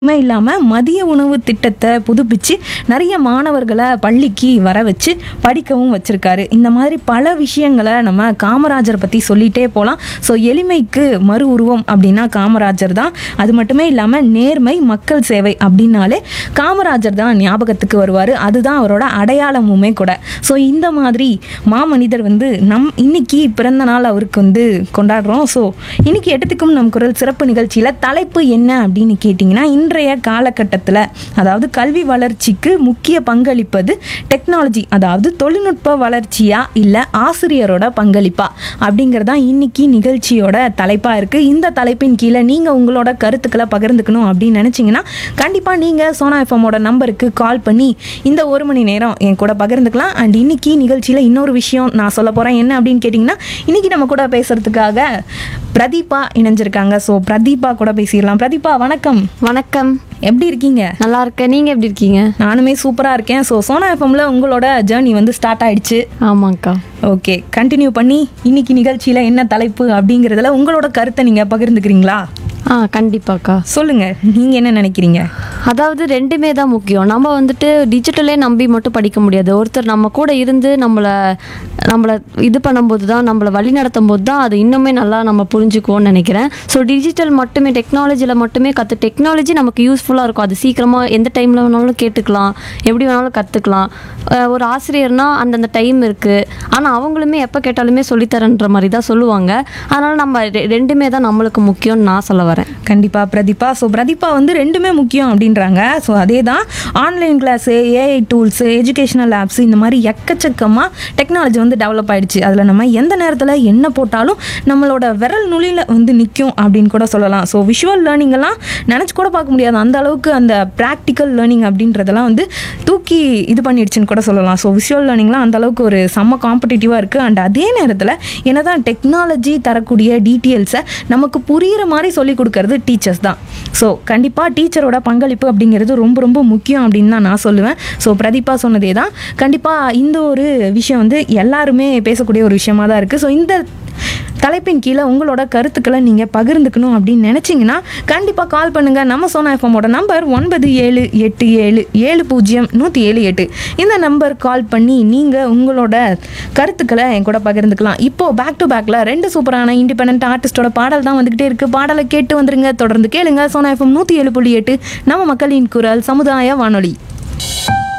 மட்டுமே இல்லாமல் மதிய உணவு திட்டத்தை புதுப்பிச்சு நிறைய மாணவர்களை பள்ளிக்கு வர வச்சு படிக்கவும் வச்சிருக்காரு இந்த மாதிரி பல விஷயங்களை நம்ம காமராஜர் பற்றி சொல்லிட்டே போகலாம் ஸோ எளிமைக்கு மறு உருவம் அப்படின்னா காமராஜர் தான் அது மட்டுமே இல்லாமல் நேர்மை மக்கள் சேவை அப்படின்னாலே காமராஜர் தான் ஞாபகத்துக்கு வருவார் அதுதான் அவரோட அடையாளமுமே கூட ஸோ இந்த மாதிரி மாமனிதர் வந்து நம் இன்னைக்கு பிறந்த நாள் அவருக்கு வந்து கொண்டாடுறோம் ஸோ இன்னைக்கு எட்டத்துக்கும் நம் குரல் சிறப்பு நிகழ்ச்சியில் தலைப்பு என்ன அப்படின்னு கேட்டிங்கன்னா இன்றைய காலகட்டத்தில் அதாவது கல்வி வளர்ச்சிக்கு முக்கிய பங்களிப்பது டெக்னாலஜி அதாவது தொழில்நுட்ப வளர்ச்சியா இல்லை ஆசிரியரோட பங்களிப்பா அப்படிங்கிறதா இன்னைக்கு நிகழ்ச்சியோட தலைப்பாக இருக்குது இந்த தலைப்பின் கீழே நீங்கள் உங்களோட கருத்துக்களை பகிர்ந்துக்கணும் அப்படின்னு நினச்சிங்கன்னா கண்டிப்பாக நீங்கள் சோனா எஃப்எம்மோட நம்பருக்கு கால் பண்ணி இந்த ஒரு மணி நேரம் என் கூட பகிர்ந்துக்கலாம் அண்ட் இன்னைக்கு நிகழ்ச்சியில் இன்னொரு விஷயம் நான் சொல்ல போகிறேன் என்ன அப்படின்னு கேட்டிங்கன்னா இன்னைக்கு நம்ம கூட பேசுறதுக்காக பிரதீபா இணைஞ்சிருக்காங்க ஸோ பிரதீபா கூட பேசிடலாம் பிரதீபா வணக்கம் வணக்கம் எப்படி இருக்கீங்க நல்லா இருக்கேன் நீங்க எப்படி இருக்கீங்க நானுமே சூப்பராக இருக்கேன் ஸோ சோனா எஃப்எம்ல உங்களோட ஜேர்னி வந்து ஸ்டார்ட் ஆயிடுச்சு ஆமாங்க்கா ஓகே கண்டினியூ பண்ணி இன்னைக்கு நிகழ்ச்சியில் என்ன தலைப்பு அப்படிங்கிறதுல உங்களோட கருத்தை நீங்கள் பகிர்ந்துக்கிறீங்களா ஆ கண்டிப்பாக்கா சொல்லுங்க நீங்கள் என்ன நினைக்கிறீங்க அதாவது ரெண்டுமே தான் முக்கியம் நம்ம வந்துட்டு டிஜிட்டலே நம்பி மட்டும் படிக்க முடியாது ஒருத்தர் நம்ம கூட இருந்து நம்மளை நம்மளை இது பண்ணும்போது தான் நம்மளை வழி நடத்தும் போது தான் அது இன்னுமே நல்லா நம்ம புரிஞ்சுக்குவோம்னு நினைக்கிறேன் ஸோ டிஜிட்டல் மட்டுமே டெக்னாலஜியில் மட்டுமே கற்று டெக்னாலஜி நமக்கு யூஸ்ஃபுல்லாக இருக்கும் அது சீக்கிரமாக எந்த டைமில் வேணாலும் கேட்டுக்கலாம் எப்படி வேணாலும் கற்றுக்கலாம் ஒரு ஆசிரியர்னா அந்தந்த டைம் இருக்குது ஆனால் அவங்களுமே எப்போ கேட்டாலுமே சொல்லித்தரன்ற மாதிரி தான் சொல்லுவாங்க அதனால் நம்ம ரெ- ரெண்டுமே தான் நம்மளுக்கு முக்கியம்னு நான் சொல்ல வரேன் கண்டிப்பாக பிரதீபா ஸோ பிரதீபா வந்து ரெண்டுமே முக்கியம் அப்படின்றாங்க ஸோ அதே தான் online class AI tools educational apps இந்த மாதிரி எக்கச்சக்கமாக டெக்னாலஜி வந்து டெவலப் ஆயிடுச்சு அதில் நம்ம எந்த நேரத்தில் என்ன போட்டாலும் நம்மளோட விரல் நுனியில் வந்து நிற்கும் அப்படின்னு கூட சொல்லலாம் ஸோ விஷுவல் லேர்னிங் எல்லாம் நினச்சி கூட பார்க்க முடியாது அந்த அளவுக்கு அந்த ப்ராக்டிக்கல் லேர்னிங் அப்படின்றதெல்லாம் வந்து தூக்கி இது பண்ணிடுச்சுன்னு கூட சொல்லலாம் ஸோ விஷுவல் லேர்னிங்லாம் அந்த அளவுக்கு ஒரு செம்ம காம்படிட்டிவாக இருக்குது அண்ட் அதே நேரத்தில் என்னதான் டெக்னாலஜி தரக்கூடிய டீட்டெயில்ஸை நமக்கு புரிகிற மாதிரி சொல்லி கொடுக்கறது டீச்சர்ஸ் தான் ஸோ கண்டிப்பாக டீச்சரோட பங்களிப்பு அப்படிங்கிறது ரொம்ப ரொம்ப முக்கியம் அப்படின்னு தான் நான் சொல்லுவேன் ஸோ பிரதீபா சொன்னதே தான் கண்டிப்பாக இந்த ஒரு விஷயம் வந்து எல்லாருமே பேசக்கூடிய ஒரு விஷயமா தான் இருக்குது ஸோ இந்த தலைப்பின் கீழே உங்களோட கருத்துக்களை நீங்கள் பகிர்ந்துக்கணும் அப்படின்னு நினச்சிங்கன்னா கண்டிப்பாக கால் பண்ணுங்கள் நம்ம சோனா எஃப்எம்மோட நம்பர் ஒன்பது ஏழு எட்டு ஏழு ஏழு பூஜ்ஜியம் நூற்றி ஏழு எட்டு இந்த நம்பர் கால் பண்ணி நீங்கள் உங்களோட கருத்துக்களை என் கூட பகிர்ந்துக்கலாம் இப்போது பேக் டு பேக்கில் ரெண்டு சூப்பரான இண்டிபெண்ட் ஆர்டிஸ்டோட பாடல் தான் வந்துக்கிட்டே இருக்குது பாடலை கேட்டு வந்துருங்க தொடர்ந்து கேளுங்க சோனா எஃப்எம் நூற்றி ஏழு புள்ளி எட்டு நம்ம மக்களின் குரல் சமுதாய வானொலி